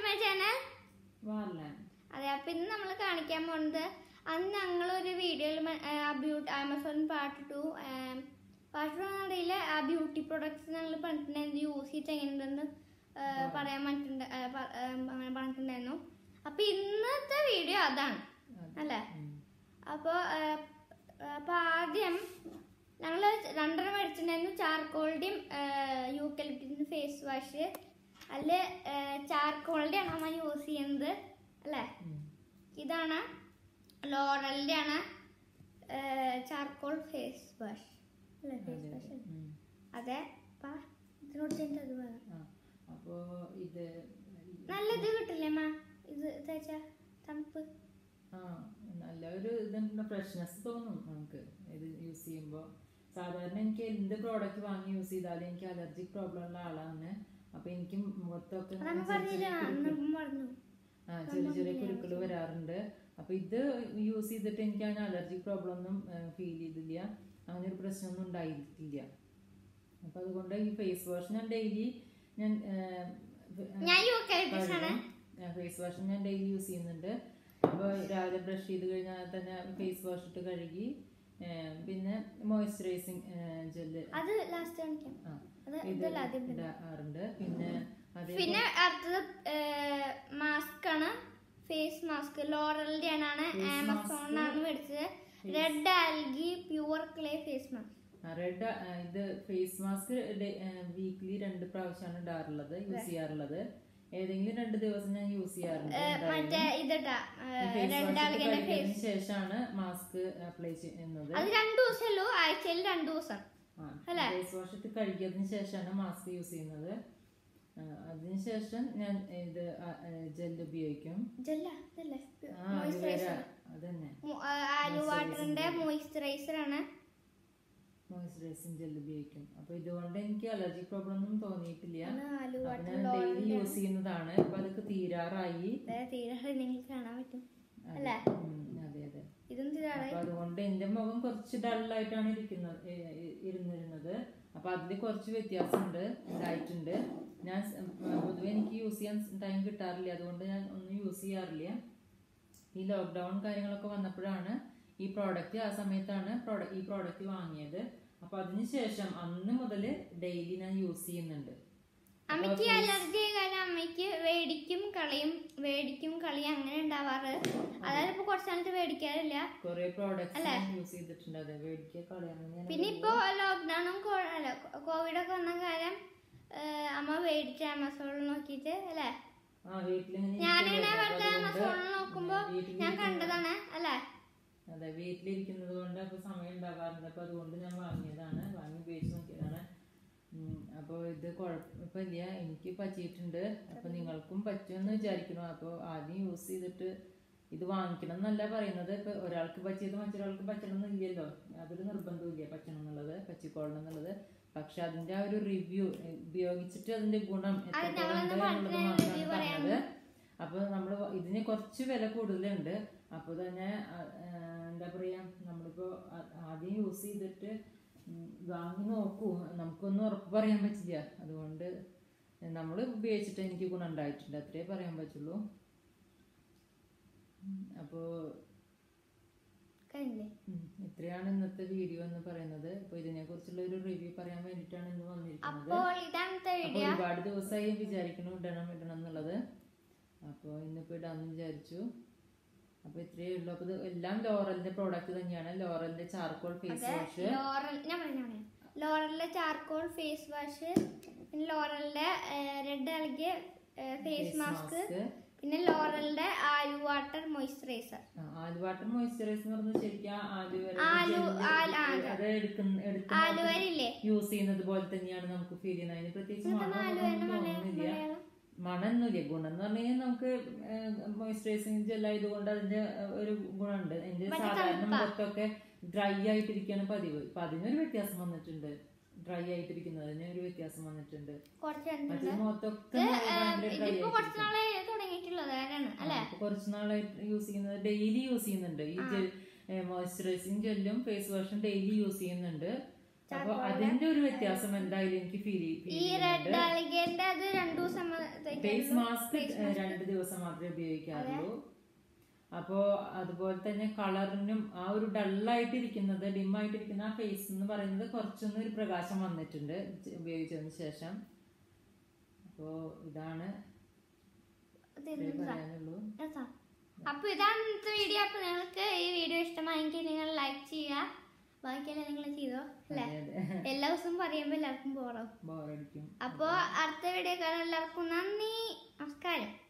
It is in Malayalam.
മൈ ചാനൽ വാർലാൻഡ് അതെ അപ്പൊ ഇന്ന് നമ്മൾ കാണിക്കാൻ പോകുന്നത് അന്ന് ഞങ്ങൾ ഒരു വീഡിയോയിൽ beauty Amazon part two part two എന്നറിയില്ല ആ ബ്യൂട്ടി പ്രൊഡക്ട്സ് ഞങ്ങൾ പറഞ്ഞിട്ടുണ്ടായിരുന്നു യൂസ് ചെയ്തിട്ട് എങ്ങനെയുണ്ടെന്ന് ആ, പറയാൻ പറ്റുന്നുണ്ട് ആ, പ- ആ, അങ്ങനെ പറഞ്ഞിട്ടുണ്ടായിരുന്നു അപ്പൊ ഇന്നത്തെ വീഡിയോ അതാണ് അല്ലേ അപ്പൊ ആ, അപ്പൊ ആദ്യം ഞങ്ങൾ രണ്ടെണ്ണം മേടിച്ചിട്ടുണ്ടായിരുന്നു ചാർക്കോളിന്റെയും യൂക്കലിപ്റ്റിന്റെ ഫേസ് വാഷ് അതിൽ ചാർക്കോളിന്റെ ആണ് നമ്മൾ യൂസ് ചെയ്യുന്നത് അല്ലേ ഇതാണ് ലോറലിന്റെ ആണ് ചാർക്കോൾ ഫേസ് വാഷ് അല്ലേ ഫേസ് വാഷ് അതെ അപ്പൊ ഇതിനോട് ചേർത്ത് അത് വേണം അപ്പോ ഇത് നല്ലത് കിട്ടില്ലേ മാ ഇത് തേച്ചാ തണുപ്പ് ആ നല്ല ഒരു ഇതുണ്ട് ഫ്രഷ്നെസ് തോന്നും നമുക്ക് ഇത് യൂസ് ചെയ്യുമ്പോൾ സാധാരണ എനിക്ക് എന്ത് പ്രോഡക്റ്റ് വാങ്ങി യൂസ് ചെയ്താലും എനിക്ക് അലർജിക് പ്രോബ്ലം ഉള്ള ആളാണ് അപ്പൊ എനിക്ക് മുഖത്തൊക്കെ ഇങ്ങനെ നമ്മൾ ചെറിയ ചെറിയ പറഞ്ഞില്ല കുരുക്കൾ- അന്ന് പറഞ്ഞു ആ ചെറിയ ചെറിയ കുരുക്കൾ വരാറുണ്ട് അപ്പൊ ഇത് യൂസ് ചെയ്തിട്ട് എനിക്ക് അങ്ങനെ അലർജി പ്രോബ്ലം ഒന്നും ഫീൽ ചെയ്തില്ല അങ്ങനെ ഒരു പ്രശ്നമൊന്നും ഉണ്ടായിട്ടില്ല അപ്പൊ അതുകൊണ്ട് ഈ ഫേസ് വാഷ് ഞാൻ ഡെയിലി ഞാൻ ഞാൻ യൂക്കലിപ്റ്റസ് ആണ് ഫേസ് വാഷ് ഞാൻ ഡെയിലി യൂസ് ചെയ്യുന്നുണ്ട് അപ്പോൾ രാവിലെ ബ്രഷ് ചെയ്ത് കഴിഞ്ഞാൽ തന്നെ ഫേസ് വാഷ് ഇട്ട് കഴുകി ആ, പിന്നെ മോയ്സ്ചറൈസിങ് ജെല്ല് അത് ലാസ്റ്റ് കാണിക്കാം അത് ഇത് ഇതല്ല ആദ്യം ഇടുന്നത്. ഇടാറുണ്ട് പിന്നെ അതേ പിന്നെ അടുത്തത് മാസ്ക് ആണ് ഫേസ് മാസ്ക് ലോറലിന്റെ ആണ് ആമസോണിനാണ് മേടിച്ചത് red algae pure clay face mask red ഇത് ഫേസ് മാസ്ക് വീക്ക്ലി രണ്ട് പ്രാവശ്യമാണ് ഇടാറുള്ളത് യൂസ് ചെയ്യാറുള്ളത് ഏതെങ്കിലും രണ്ട് ദിവസം ഞാൻ യൂസ് ചെയ്യാറുണ്ട് മറ്റേ ഇതിട്ടാ ഫേസ് റെഡ് വാഷ് ആൽഗിന്റെ ഫേസ് കഴിഞ്ഞതിന് ശേഷമാണ് മാസ്ക് അപ്ലൈ ചെയ്യുന്നത് അത് രണ്ടു ദിവസമല്ലോ ആഴ്ചയിൽ രണ്ടു ദിവസം ഫേസ് വാഷ് ഇട്ട് കഴുകിയതിന് ശേഷമാണ് മാസ്ക് യൂസ് ചെയ്യുന്നത് ആ, അതിനുശേഷം ഞാൻ ഇത് ജെൽ ഉപയോഗിക്കും ഇതല്ല ഇതല്ലേ ആ അലുവേര അതന്നെ ആലു വാട്ടറിന്റെ മോയിസ്ചറൈസർ ആണ് മോയ്സ്ചറൈസിങ് ജെൽ ഉപയോഗിക്കും അപ്പൊ ഇതുകൊണ്ട് എനിക്ക് അലർജി പ്രോബ്ലം ഒന്നും തോന്നിയിട്ടില്ല ആലു അപ്പൊ വാട്ടർ ഞാൻ ഡെയിലി യൂസ് ചെയ്യുന്നതാണ് അപ്പൊ അതൊക്കെ തീരാറായി തീരെ നിങ്ങൾക്ക് കാണാൻ പറ്റും അതെ. അല്ലേ? ഉം, അതെ അതെ ഇതും തീരാറായി അപ്പൊ അതുകൊണ്ട് എന്റെ മുഖം കുറച്ച് ഡള്ളായിട്ടാണ് ഇരിക്കുന്നത് ഏ, ഏ, ഇരുന്നിരുന്നത് അപ്പൊ അതിൽ കുറച്ച് വ്യത്യാസമുണ്ട് ഉണ്ടായിട്ടുണ്ട് ഞാൻ സ്- ഉം, പൊതുവെ എനിക്ക് യൂസ് ചെയ്യാൻ ടൈം കിട്ടാറില്ല അതുകൊണ്ട് ഞാൻ ഒന്നും യൂസ് ചെയ്യാറില്ല ഈ ലോക്ക്ഡൗൺ കാര്യങ്ങളൊക്കെ വന്നപ്പോഴാണ് ഈ പ്രോഡക്റ്റ് ആ സമയത്താണ് പ്രോഡക്റ്റ് ഈ പ്രോഡക്റ്റ് വാങ്ങിയത് അപ്പൊ അതിനുശേഷം അന്ന് മുതൽ ഡെയിലി ഞാൻ യൂസ് ചെയ്യുന്നുണ്ട് അമ്മയ്ക്ക് അലർജി കാരണം അമ്മയ്ക്ക് വേടിക്കും കളയും വേടിക്കും കളയും അങ്ങനെ ഉണ്ടാവാറ് അതായത് ഇപ്പൊ കുറച്ച് നാളത്ത് വേടിക്കാറില്ല കുറെ പ്രോഡക്ട്സ് ഞാൻ യൂസ് ചെയ്തിട്ടുണ്ട് അതെ മേടിക്കുക കളയാൻ ഞാൻ പിന്നെ ഇപ്പൊ ലോക്ക്ഡൌണും അല്ല കോവിഡ് ഒക്കെ വന്ന കാര്യം ഏഹ്, അമ്മ വേടിച്ച ആമസോണിൽ നോക്കിയിട്ട് അല്ലേ ആ വീട്ടിലിങ്ങനെ ഞാനിങ്ങനെ ഇരിക്കുകയല്ലേ, വെറുതെ അപ്പൊ അതുകൊണ്ട് ആമസോണിൽ നോക്കുമ്പോ വീട്ടിൽ ഞാൻ കണ്ടതാണ് അല്ലേ അതെ വീട്ടിലിരിക്കുന്നത് കൊണ്ട് അപ്പൊ സമയം ഉണ്ടാകാറുണ്ട് അപ്പൊ അതുകൊണ്ട് ഞാൻ വാങ്ങിയതാണ് വാങ്ങി ഉപയോഗിച്ച് നോക്കിയതാണ് ഉം, അപ്പൊ ഇത് കുഴപ്പമില്ല എനിക്ക് പറ്റിയിട്ടുണ്ട് അപ്പൊ നിങ്ങൾക്കും പറ്റുമെന്ന് വിചാരിക്കുന്നു അപ്പൊ ആദ്യം യൂസ് ചെയ്തിട്ട് ഇത് വാങ്ങിക്കണം എന്നല്ല പറയുന്നത് ഇപ്പൊ ഒരാൾക്ക് പറ്റിയത് മറ്റൊരാൾക്ക് പറ്റണം എന്നില്ലല്ലോ അതൊരു നിർബന്ധമില്ല പറ്റണം എന്നുള്ളത് പറ്റിക്കോളണം എന്നുള്ളത് പക്ഷെ അതിന്റെ ആ ഒരു റിവ്യൂ ഉപയോഗിച്ചിട്ട് അതിന്റെ ഗുണം എത്രത്തോളം ഉണ്ട് എന്നുള്ളത് മാത്രമാണ് പറഞ്ഞത് അപ്പൊ നമ്മൾ ഇതിന് കുറച്ച് വില കൂടുതലുണ്ട് അപ്പൊ തന്നെ ആ, ആ, എന്താ പറയാ നമ്മളിപ്പോ ആ- ആദ്യം യൂസ് ചെയ്തിട്ട് ഉം, വാങ്ങി നോക്കൂ നമുക്കൊന്നും ഉറപ്പ് പറയാൻ പറ്റില്ല അതുകൊണ്ട് നമ്മൾ ഉപയോഗിച്ചിട്ട് എനിക്ക് ഗുണം ഉണ്ടായിട്ടുണ്ട് അത്രേ പറയാൻ പറ്റുള്ളൂ ഉം, അപ്പോ കഴിഞ്ഞില്ലേ ഉം, ഇത്രയാണ് ഇന്നത്തെ വീഡിയോ എന്ന് പറയുന്നത് അപ്പൊ ഇതിനെ കുറിച്ചുള്ള ഒരു റിവ്യൂ പറയാൻ വേണ്ടിയിട്ടാണ് ഇന്ന് വന്നിരിക്കുന്നത് അപ്പോൾ ഇതാണത്തെ അപ്പൊ വീഡിയോ ഒരുപാട് ദിവസമായി വിചാരിക്കണം ഇടണം ഇടണം എന്നുള്ളത് അപ്പോൾ ഇന്നിപ്പോ ഇടാന്ന് വിചാരിച്ചു അപ്പൊ ഇത്രയേ ഉള്ളൂ അപ്പൊ ഇത് എല്ലാം ലോറലിന്റെ പ്രോഡക്റ്റ് തന്നെയാണ് ലോറലിന്റെ ചാർക്കോൾ ഫേസ് വാഷ് ലോറൽ ഞാൻ പറഞ്ഞു പറയാം ലോറലിന്റെ ചാർക്കോൾ ഫേസ് വാഷ് പിന്നെ ലോറലിന്റെ റെഡ് നൽകിയ ഫേസ് മാസ്ക് പിന്നെ ലോറലിന്റെ aloe water moisturiser aloe water moisturise എന്ന് പറഞ്ഞാൽ ശരിക്കും ആലുവര ആലു ആല- ആ, അത് എടുക്കുന്ന എടുക്കുന്ന ആലുവരില്ലേ യൂസ് ചെയ്യുന്നത് പോലെ തന്നെയാണ് നമുക്ക് ഫീൽ ചെയ്യുന്നത് അതിന് പ്രത്യേകിച്ച് മണമൊന്നും തോന്നുന്നില്ല മലയാളം മണമൊന്നുമില്ല ഗുണം എന്ന് പറഞ്ഞു കഴിഞ്ഞാൽ നമുക്ക് മോയ്സ്ചറൈസിങ് ജെല്ലായതുകൊണ്ട് അതിന്റെ ഏഹ്, ഒരു ഗുണമുണ്ട് എന്റെ സാധാരണ മുഖത്തൊക്കെ ഡ്രൈ ആയിട്ടിരിക്കുകയാണ് പതിവ് അപ്പൊ അതിനൊരു വ്യത്യാസം വന്നിട്ടുണ്ട് ഡ്രൈ ആയിട്ടിരിക്കുന്നതിന് ഒരു വ്യത്യാസം വന്നിട്ടുണ്ട് കുറച്ച് മറ്റേ മുഖത്തൊക്കെ ഭയങ്കര ഡ്രൈ ഇതിപ്പോ കുറച്ച് നാളെ തുടങ്ങിയിട്ടുള്ളത് ആരാണ് അല്ലെ ഇപ്പൊ കുറച്ച് നാളായിട്ട് യൂസ് ചെയ്യുന്നത് ഡെയിലി യൂസ് ചെയ്യുന്നുണ്ട് ഈ ജെൽ മോയ്സ്ചറൈസിങ് ജെല്ലും ഫേസ് വാഷും ഡെയിലി യൂസ് ചെയ്യുന്നുണ്ട് അപ്പൊ അതിന്റെ ഒരു വ്യത്യാസം എന്തായാലും എനിക്ക് ഫീൽ ഈ റെഡ് ഡാളികന്റെ അത് രണ്ടു ദിവസം ഫേസ് മാസ്ക് രണ്ട് ദിവസം മാത്രമേ ഉപയോഗിക്കാറുള്ളൂ അപ്പോ അതുപോലെ തന്നെ കളറിനും ആ ഒരു ഡള്ളായിട്ട് ഇരിക്കുന്നത് ഡിം ആയിട്ടിരിക്കുന്ന ആ ഫേസ് എന്ന് പറയുന്നത് കുറച്ചൊന്നും ഒരു പ്രകാശം വന്നിട്ടുണ്ട് ഇത് ഉപയോഗിച്ചതിന് ശേഷം അപ്പോ ഇതാണ് ഇത്രേ പറയാനുള്ളൂ അപ്പൊ ഇതാണ് ഇന്നത്തെ വീഡിയോ അപ്പൊ നിങ്ങൾക്ക് ഈ വീഡിയോ ഇഷ്ടമായെങ്കിൽ നിങ്ങൾ ലൈക്ക് ചെയ്യുക ബാക്കിയെല്ലാം നിങ്ങൾ ചെയ്തോ അല്ലേ അതെ അതെ എല്ലാ ദിവസവും പറയുമ്പോൾ എല്ലാവർക്കും പോറോ ബോറടിക്കും അപ്പോൾ അടുത്ത വീഡിയോ കാണാൻ എല്ലാവർക്കും നന്ദി നമസ്കാരം